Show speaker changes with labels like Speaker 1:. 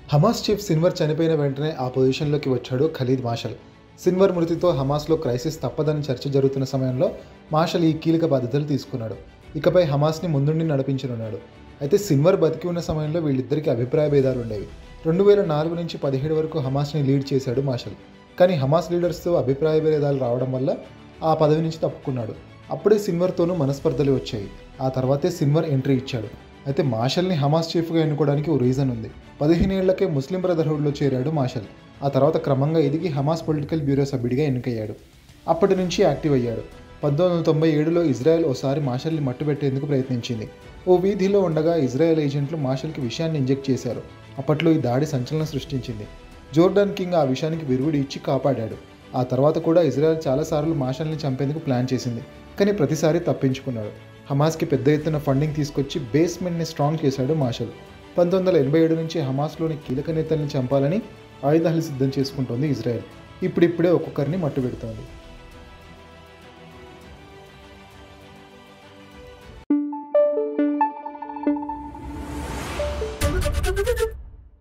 Speaker 1: Hamas chief Sinwar చనిపోయిన వెంటనే ఆ పొజిషన్లోకి వచ్చాడు ఖలీద్ మాషల్ సిన్వర్ మృతితో హమాస్లో క్రైసిస్ తప్పదని చర్చ జరుగుతున్న సమయంలో మాషల్ ఈ కీలక బాధ్యతలు తీసుకున్నాడు ఇకపై హమాస్ని ముందుండి నడిపించనున్నాడు అయితే సిన్వర్ బతికి ఉన్న సమయంలో వీళ్ళిద్దరికీ అభిప్రాయ భేదాలు ఉండేవి రెండు వేల నాలుగు నుంచి పదిహేడు వరకు హమాస్ని లీడ్ చేశాడు మాషల్ కానీ హమాస్ లీడర్స్తో అభిప్రాయ భేదాలు రావడం వల్ల ఆ పదవి నుంచి తప్పుకున్నాడు అప్పుడే సిన్వర్తోనూ మనస్పర్ధలు వచ్చాయి ఆ తర్వాతే సిన్వర్ ఎంట్రీ ఇచ్చాడు అయితే మాషల్ని హమాస్ చీఫ్గా ఎన్నుకోవడానికి ఓ రీజన్ ఉంది పదిహేను ఏళ్లకే ముస్లిం బ్రదర్హుడ్లో చేరాడు మాషల్ ఆ తర్వాత క్రమంగా ఎదిగి హమాస్ పొలిటికల్ బ్యూరో సభ్యుడిగా ఎన్నికయ్యాడు అప్పటి నుంచి యాక్టివ్ అయ్యాడు పంతొమ్మిది వందల తొంభై ఏడులో ఇజ్రాయెల్ ఓసారి మాషల్ని మట్టుబెట్టేందుకు ప్రయత్నించింది ఓ వీధిలో ఉండగా ఇజ్రాయెల్ ఏజెంట్లు మాషల్కి విషయాన్ని ఇంజెక్ట్ చేశారు అప్పట్లో ఈ దాడి సంచలనం సృష్టించింది జోర్డాన్ కింగ్ ఆ విషయానికి విరుగుడు ఇచ్చి కాపాడాడు ఆ తర్వాత కూడా ఇజ్రాయెల్ చాలాసార్లు మాషల్ని చంపేందుకు ప్లాన్ చేసింది కానీ ప్రతిసారి తప్పించుకున్నాడు హమాస్కి పెద్ద ఎత్తున ఫండింగ్ తీసుకొచ్చి బేస్మెంట్ని స్ట్రాంగ్ చేశాడు మాషల్ పంతొమ్మిది వందల ఎనభై ఏడు నుంచి హమాస్లోని కీలక నేతల్ని చంపాలని ఆయుధాలు సిద్ధం చేసుకుంటోంది ఇజ్రాయెల్ ఇప్పుడిప్పుడే ఒక్కొక్కరిని మట్టుబెడుతోంది